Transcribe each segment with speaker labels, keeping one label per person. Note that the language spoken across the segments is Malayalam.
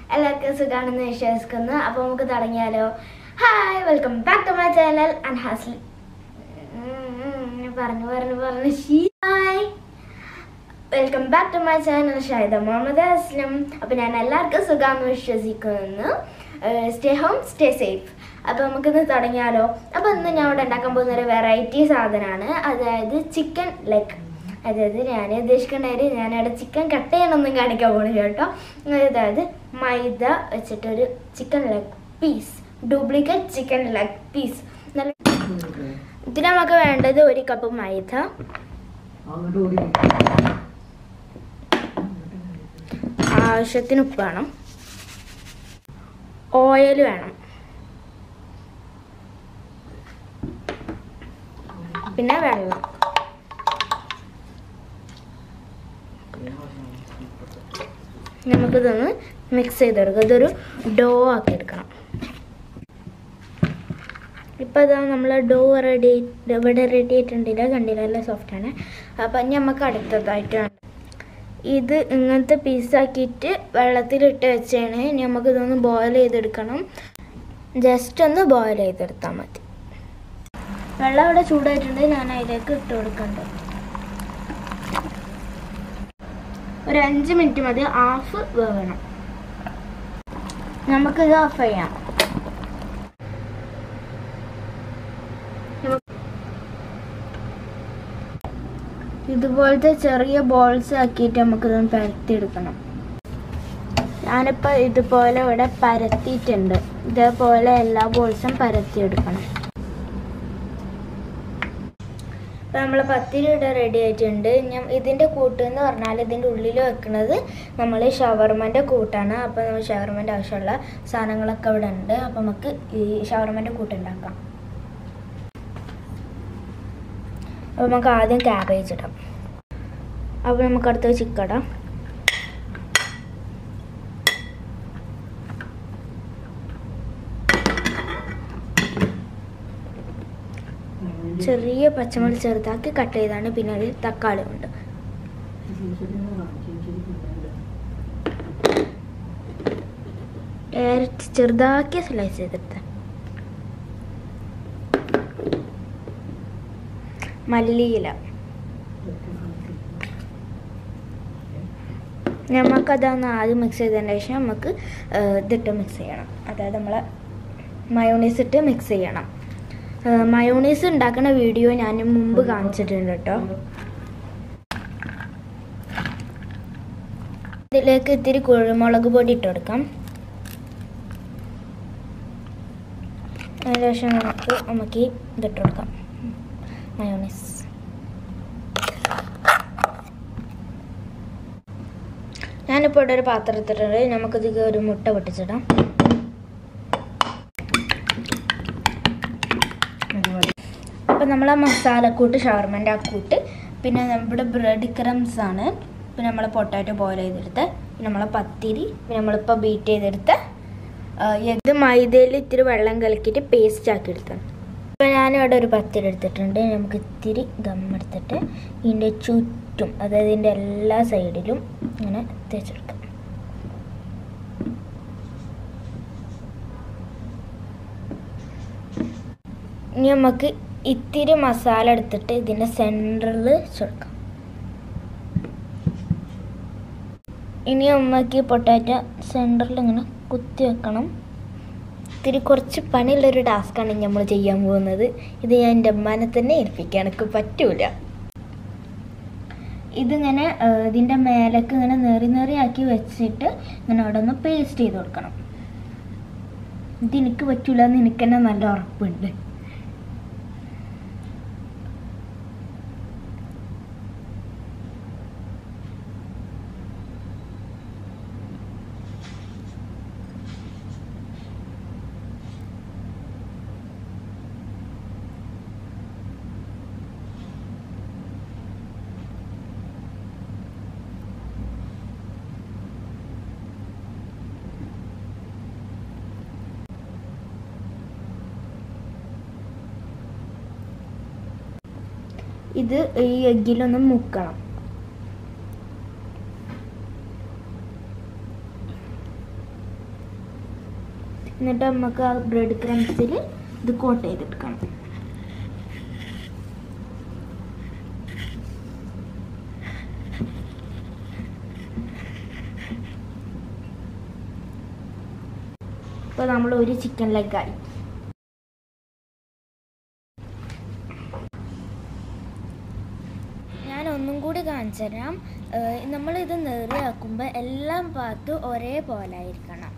Speaker 1: എല്ലാവർക്കും സുഖാണെന്ന് വിശ്വസിക്കുന്നു അപ്പോൾ നമുക്ക് തുടങ്ങിയാലോ hi welcome back to my channel and ഹാസ്ലി പറഞ്ഞു പറഞ്ഞു പറഞ്ഞു hi welcome back to my channel Shahida Muhammad Aslam അപ്പോൾ ഞാൻ എല്ലാവർക്കും സുഖാമെന്ന് വിശ്വസിക്കുന്നു സ്റ്റേ ഹോം സ്റ്റേ സേഫ് അപ്പോൾ നമുക്കിന്ന് തുടങ്ങിയാലോ അപ്പോൾ ഇന്ന് ഞാൻ ഇവിടെ ഉണ്ടാക്കാൻ പോകുന്ന ഒരു വെറൈറ്റി സാധനമാണ് അതായത് ചിക്കൻ ലെഗ് അതായത് ഞാൻ ഉദ്ദേശിക്കേണ്ടത് ഞാനവിടെ ചിക്കൻ കട്ട് ചെയ്യണമെന്നും കാണിക്കാൻ പോകണം കേട്ടോ അതായത് മൈദ വെച്ചിട്ടൊരു chicken leg piece duplicate chicken leg piece നല്ല ഇതിന് നമുക്ക് വേണ്ടത് ഒരു കപ്പ് മൈദ
Speaker 2: അങ്ങോട്ട് ഓടി
Speaker 1: ആവശ്യത്തിന് ഉപ്പ് വേണം ഓയിൽ വേണം പിന്നെ വെള്ളം നമുക്കിതൊന്ന് മിക്സ് ചെയ്തെടുക്കാം ഇതൊരു ഡോ ആക്കി എടുക്കണം ഇപ്പോൾ ഇതാ നമ്മൾ ഡോ റെഡി ഇവിടെ റെഡി ആയിട്ടുണ്ടില്ല കണ്ടില്ല നല്ല സോഫ്റ്റാണ് അപ്പം നമുക്ക് അടുത്തതായിട്ട് വേണം ഇത് ഇങ്ങനത്തെ പീസാക്കിയിട്ട് വെള്ളത്തിലിട്ട് വെച്ചാണ് ഇനി നമുക്ക് ഇതൊന്ന് ബോയിൽ ചെയ്തെടുക്കണം ജസ്റ്റ് ഒന്ന് ബോയിൽ ചെയ്തെടുത്താൽ മതി വെള്ളം ഇവിടെ ചൂടായിട്ടുണ്ട് ഞാൻ അതിലേക്ക് ഇട്ട് കൊടുക്കണ്ട് ഒരു അഞ്ച് മിനിറ്റ് മതി ഹാഫ് വേവണം നമുക്കിത് ഓഫ് ചെയ്യാം ഇതുപോലത്തെ ചെറിയ ബോൾസ് ആക്കിയിട്ട് നമുക്കിതൊന്ന് പരത്തിയെടുക്കണം ഞാനിപ്പോൾ ഇതുപോലെ ഇവിടെ പരത്തിയിട്ടുണ്ട് ഇതേപോലെ എല്ലാ ബോൾസും പരത്തിയെടുക്കണം ഇപ്പം നമ്മൾ പത്തിരി ഇവിടെ റെഡി ആയിട്ടുണ്ട് ഞാൻ ഇതിൻ്റെ കൂട്ട് എന്ന് പറഞ്ഞാൽ ഇതിൻ്റെ ഉള്ളിൽ വെക്കുന്നത് നമ്മൾ ഷവർമൻ്റെ കൂട്ടാണ് അപ്പോൾ നമ്മൾ ഷവർമൻ്റെ ആവശ്യമുള്ള സാധനങ്ങളൊക്കെ ഇവിടെ ഉണ്ട് അപ്പോൾ നമുക്ക് ഈ ഷവർമൻ്റെ കൂട്ട് ഉണ്ടാക്കാം അപ്പോൾ നമുക്ക് ആദ്യം ക്യാബേജ് ഇടാം അപ്പോൾ നമുക്ക് അടുത്ത ചിക്കൻ ഇടാം ചെറിയ പച്ചമുളക് ചെറുതാക്കി കട്ട് ചെയ്താണ് പിന്നെ അതിൽ തക്കാളി ഉണ്ട് ഡയറക്റ്റ് ചെറുതാക്കി സ്ലൈസ് ചെയ്തെടുത്ത മല്ലിയില നമുക്കതൊന്ന് ആദ്യം മിക്സ് ചെയ്തതിന് ശേഷം നമുക്ക് ഏഹ്, ഇതിട്ട് മിക്സ് ചെയ്യണം അതായത് നമ്മൾ മയോണീസ് ഇട്ട് മിക്സ് ചെയ്യണം മയോണീസ് ഉണ്ടാക്കുന്ന വീഡിയോ ഞാൻ മുമ്പ് കാണിച്ചിട്ടുണ്ട് കേട്ടോ ഇതിലേക്ക് ഇത്തിരി കുരുമുളക് പൊടി ഇട്ട് കൊടുക്കാം അതിനുശേഷം നമുക്ക് നമുക്ക് ഈ ഇതിട്ട് കൊടുക്കാം മയോണീസ് ഞാനിപ്പോൾ ഇവിടെ ഒരു പാത്രം എടുത്തിട്ടുണ്ട് നമുക്കിത് ഒരു മുട്ട പൊട്ടിച്ചിടാം അപ്പം നമ്മൾ ആ മസാലക്കൂട്ട് ഷവർമൻ്റെ ആ കൂട്ട് പിന്നെ നമ്മുടെ ബ്രെഡ് ക്രംസ് ആണ് പിന്നെ നമ്മൾ പൊട്ടാറ്റോ ബോയിൽ ചെയ്തെടുത്ത് പിന്നെ നമ്മളെ പത്തിരി പിന്നെ നമ്മളിപ്പോൾ ബീറ്റ് ചെയ്തെടുത്ത് ആ, ഇത് മൈദയിൽ ഇത്തിരി വെള്ളം കലക്കിയിട്ട് പേസ്റ്റ് ആക്കി എടുത്താണ് അപ്പോൾ ഞാനിവിടെ ഒരു പത്തിരി എടുത്തിട്ടുണ്ട് നമുക്ക് ഇത്തിരി ഗം എടുത്തിട്ട് ഇതിൻ്റെ ചുറ്റും അതായത് ഇതിൻ്റെ എല്ലാ സൈഡിലും ഇങ്ങനെ തേച്ചെടുക്കാം ഇനി നമുക്ക് ഇത്തിരി മസാല എടുത്തിട്ട് ഇതിൻ്റെ സെൻറ്ററിൽ ചേർക്കാം ഇനി നമുക്ക് ഈ പൊട്ടാറ്റോ സെൻറ്ററിൽ ഇങ്ങനെ കുത്തി വെക്കണം ഇത്തിരി കുറച്ച് പണിയുള്ളൊരു ടാസ്ക്കാണ് നമ്മൾ ചെയ്യാൻ പോകുന്നത് ഇത് ഞാൻ എൻ്റെ അമ്മാനെ തന്നെ ഏൽപ്പിക്കാൻ എനിക്ക് പറ്റൂല ഇതിങ്ങനെ ആ, ഇതിൻ്റെ മേലേക്ക് ഇങ്ങനെ നേറി നേറി ആക്കി വെച്ചിട്ട് ഇങ്ങനെ അവിടെ ഒന്ന് പേസ്റ്റ് ചെയ്ത് കൊടുക്കണം ഇത് എനിക്ക് പറ്റൂല എന്ന് എനിക്ക് തന്നെ നല്ല ഉറപ്പുണ്ട് ഇത് ഈ എഗ്ഗിലൊന്ന് മുക്കണം എന്നിട്ട് നമുക്ക് ആ ബ്രെഡ് ക്രംസിൽ ഇത് കോട്ട് ചെയ്തെടുക്കണം ഇപ്പോൾ നമ്മൾ ഒരു ചിക്കൻ ലെഗായി ഞാൻ ഒന്നും കൂടി കാണിച്ചു തരാം നമ്മളിത് നേറിയാക്കുമ്പോൾ എല്ലാം ഭാഗത്ത് ഒരേപോലെ ആയിരിക്കണം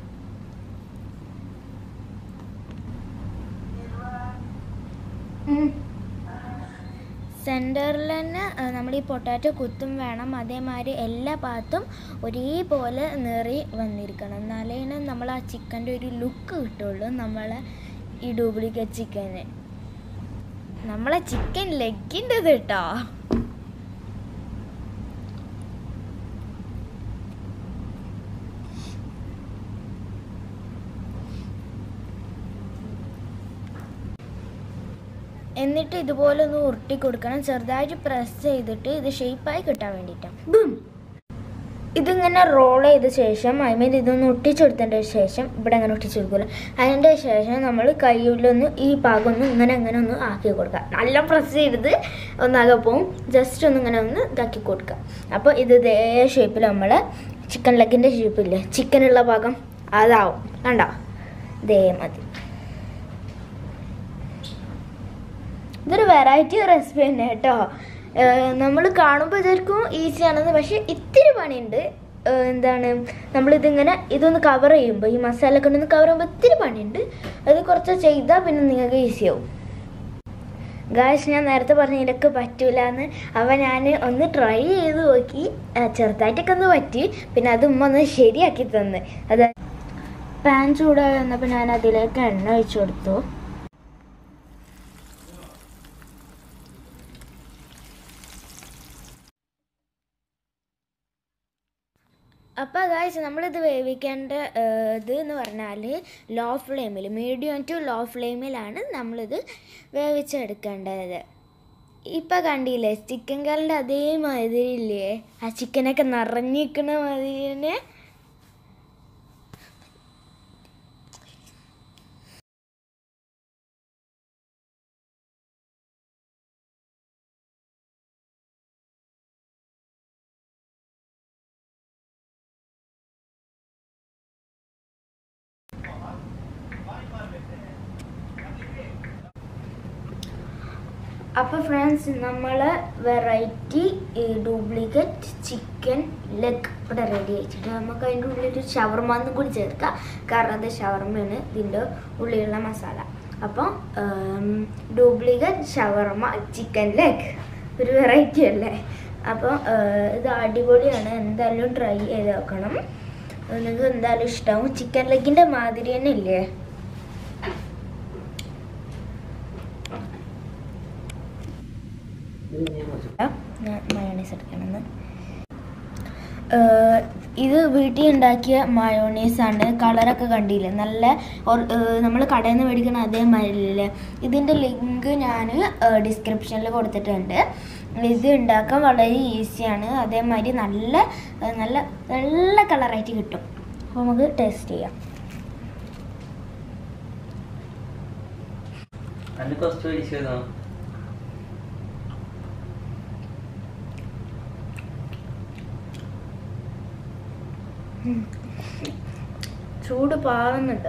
Speaker 1: സെൻറ്ററിൽ തന്നെ നമ്മൾ ഈ പൊട്ടാറ്റോ കുത്തും വേണം അതേമാതിരി എല്ലാ ഭാഗത്തും ഒരേപോലെ നേറി വന്നിരിക്കണം എന്നാലേ നമ്മൾ ആ ചിക്കൻ്റെ ഒരു ലുക്ക് കിട്ടുള്ളൂ നമ്മളെ ഈ ഡ്യൂപ്ലിക്കേറ്റ് ചിക്കന് നമ്മളെ ചിക്കൻ ലെഗിൻ്റെത് കേട്ടോ എന്നിട്ട് ഇതുപോലെ ഒന്ന് ഉരുട്ടി കൊടുക്കണം ചെറുതായിട്ട് പ്രസ് ചെയ്തിട്ട് ഇത് ഷേപ്പായി കിട്ടാൻ വേണ്ടിയിട്ടാണ് ഇതിങ്ങനെ റോൾ ചെയ്ത ശേഷം അതിമേൽ ഇതൊന്ന് ഒട്ടിച്ചെടുത്തതിൻ്റെ ശേഷം ഇവിടെ അങ്ങനെ ഒട്ടിച്ചു കൊടുക്കില്ല അതിൻ്റെ ശേഷം നമ്മൾ കയ്യിലൊന്ന് ഈ പാകം ഒന്ന് ഇങ്ങനെ ഇങ്ങനെ ഒന്ന് ആക്കി കൊടുക്കുക നല്ല പ്രസ് ചെയ്തത് ഒന്നാകെ പോവും ജസ്റ്റ് ഒന്ന് ഇങ്ങനെ ഒന്ന് ഇതാക്കി കൊടുക്കുക അപ്പോൾ ഇത് ഇതേ ഷേപ്പിൽ നമ്മൾ ചിക്കൻ ലെഗിൻ്റെ ഷേപ്പില്ലേ ചിക്കനുള്ള ഭാഗം അതാവും കണ്ടോ ഇതേ മതി ഇതൊരു വെറൈറ്റി റെസിപ്പി തന്നെ കേട്ടോ നമ്മൾ കാണുമ്പോൾ വിചാരിക്കും ഈസി ആണെന്ന് പക്ഷെ ഇത്തിരി പണിയുണ്ട് ഏഹ് എന്താണ് നമ്മളിതിങ്ങനെ ഇതൊന്ന് കവർ ചെയ്യുമ്പോൾ ഈ മസാല ഒക്കെ ഒന്ന് കവർ ചെയ്യുമ്പോൾ ഇത്തിരി പണിയുണ്ട് അത് കുറച്ച് ചെയ്താൽ പിന്നെ നിങ്ങൾക്ക് ഈസി ആവും ഗായ്സ് ഞാൻ നേരത്തെ പറഞ്ഞ ഇതൊക്കെ പറ്റൂല എന്ന് അവ ഞാൻ ഒന്ന് ട്രൈ ചെയ്ത് നോക്കി ആ, ചെറുതായിട്ടൊക്കെ ഒന്ന് പറ്റി പിന്നെ അത് ഉമ്മ ഒന്ന് ശരിയാക്കി തന്ന് അത് പാൻ ചൂടായി വന്നപ്പോൾ ഞാൻ അതിലേക്ക് എണ്ണ ഒഴിച്ചു കൊടുത്തു അപ്പോൾ ഗായ്സ് നമ്മളിത് വേവിക്കേണ്ട ഏഹ്, ഇത് എന്ന് പറഞ്ഞാൽ ലോ ഫ്ലെയിമിൽ മീഡിയം ടു ലോ ഫ്ലെയിമിലാണ് നമ്മളിത് വേവിച്ചെടുക്കേണ്ടത് ഇപ്പം കണ്ടില്ലേ ചിക്കൻ കറിൻ്റെ അതേമാതിരി ഇല്ലേ ആ ചിക്കനൊക്കെ നിറഞ്ഞിരിക്കണ മാതിരി തന്നെ അപ്പോൾ ഫ്രണ്ട്സ് നമ്മൾ വെറൈറ്റി ഡ്യൂപ്ലിക്കേറ്റ് ചിക്കൻ ലെഗ് ഇവിടെ റെഡി ആയിട്ടുണ്ട് നമുക്ക് അതിൻ്റെ ഉള്ളിൽ ഒരു ഷവർമാന്നും കൂടി ചേർക്കാം കാരണം അത് ഷവർമയാണ് ഇതിൻ്റെ ഉള്ളിലുള്ള മസാല അപ്പോൾ ഡ്യൂപ്ലിക്കേറ്റ് ഷവർമ ചിക്കൻ ലെഗ് ഒരു വെറൈറ്റി അല്ലേ അപ്പോൾ ഇത് അടിപൊളിയാണ് എന്തായാലും ട്രൈ ചെയ്ത് നോക്കണം നിങ്ങൾക്ക് എന്തായാലും ഇഷ്ടമാവും ചിക്കൻ ലെഗിൻ്റെ മാതിരി തന്നെ ഇല്ലേ മയോണൈസ് എടുക്കണമെന്ന് ഏഹ് ഇത് വീട്ടിൽ ഉണ്ടാക്കിയ മയോണൈസ് ആണ് കളറൊക്കെ കണ്ടില്ലേ നല്ല നമ്മൾ കടയിൽ നിന്ന് മേടിക്കുന്ന അതേമാതിരില്ലേ ഇതിൻ്റെ ലിങ്ക് ഞാൻ ഡിസ്ക്രിപ്ഷനിൽ കൊടുത്തിട്ടുണ്ട് ഇത് ഉണ്ടാക്കാൻ വളരെ ഈസിയാണ് അതേമാതിരി നല്ല ഏഹ് നല്ല നല്ല കളറായിട്ട് കിട്ടും അപ്പോൾ നമുക്ക് ടേസ്റ്റ് ചെയ്യാം
Speaker 3: അതിന് കുറച്ച് മേടിച്ചതോ
Speaker 1: ചൂട് പാറുന്നുണ്ട്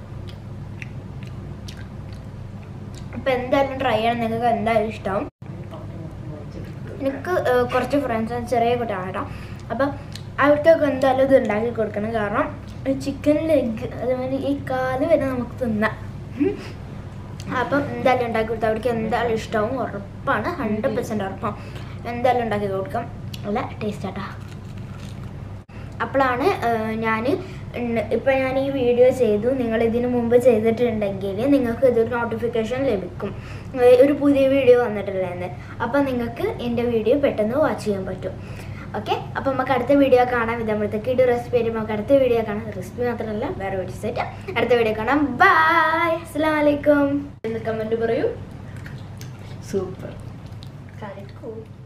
Speaker 1: അപ്പം എന്തായാലും ട്രൈ ചെയ്യണം നിങ്ങൾക്ക് എന്തായാലും ഇഷ്ടമാവും എനിക്ക് ഏഹ്, കുറച്ച് ഫ്രണ്ട്സ് ചെറിയ കുട്ടിയാണ് കേട്ടോ അപ്പം അവർക്കൊക്കെ എന്തായാലും ഇത് ഉണ്ടാക്കി കൊടുക്കണം കാരണം ചിക്കൻ ലെഗ് അതേമാതിരി ഈ കാല് വരെ നമുക്ക് തിന്നാം ഉം. അപ്പം എന്തായാലും ഉണ്ടാക്കി കൊടുത്താൽ അവർക്ക് എന്തായാലും ഇഷ്ടമാവും ഉറപ്പാണ് ഹൺഡ്രഡ് പെർസെൻറ്റ് ഉറപ്പാണ് എന്തായാലും ഉണ്ടാക്കി കൊടുക്കാം നല്ല ടേസ്റ്റ് ആട്ടാ അപ്പോഴാണ് ഞാൻ ഇപ്പം ഞാൻ ഈ വീഡിയോ ചെയ്തു നിങ്ങൾ ഇതിനു മുമ്പ് ചെയ്തിട്ടുണ്ടെങ്കിൽ നിങ്ങൾക്ക് ഇതൊരു നോട്ടിഫിക്കേഷൻ ലഭിക്കും ഏഹ് ഒരു പുതിയ വീഡിയോ വന്നിട്ടുള്ളതെന്ന് അപ്പം നിങ്ങൾക്ക് എൻ്റെ വീഡിയോ പെട്ടെന്ന് വാച്ച് ചെയ്യാൻ പറ്റും ഓക്കെ അപ്പം നമുക്ക് അടുത്ത വീഡിയോ കാണാം ഇത് നമ്മളത്തേക്ക് ഇട്ട് റെസിപ്പി ആയിട്ട് നമുക്ക് അടുത്ത വീഡിയോ കാണാം റെസിപ്പി മാത്രമല്ല വേറെ വീഡിയോ സെറ്റ് അടുത്ത വീഡിയോ കാണാം ബൈ അസ്സാം വലൈക്കും എന്ന് കമൻറ്റ് പറയൂ
Speaker 2: സൂപ്പർ
Speaker 1: Got it cool.